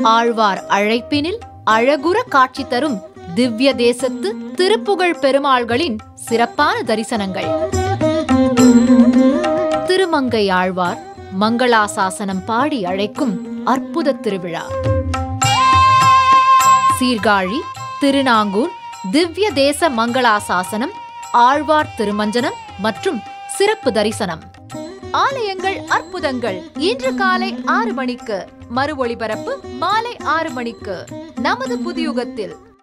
ஆழ்வார் அழைப்பினில் அழகுற காட்சி தரும் திவ்ய தேசத்து திருப்புகழ் பெருமாள்களின் சிறப்பான தரிசனங்கள் திருமங்கை ஆழ்வார் மங்களாசாசனம் பாடி அழைக்கும் அற்புத திருவிழா சீர்காழி திருநாங்கூர் திவ்ய தேச மங்களாசாசனம் ஆழ்வார் திருமஞ்சனம் மற்றும் சிறப்பு தரிசனம் ஆலயங்கள் அற்புதங்கள் இன்று காலை ஆறு மணிக்கு மறு ஒளிபரப்பு மாலை ஆறு மணிக்கு நமது புதியுகத்தில்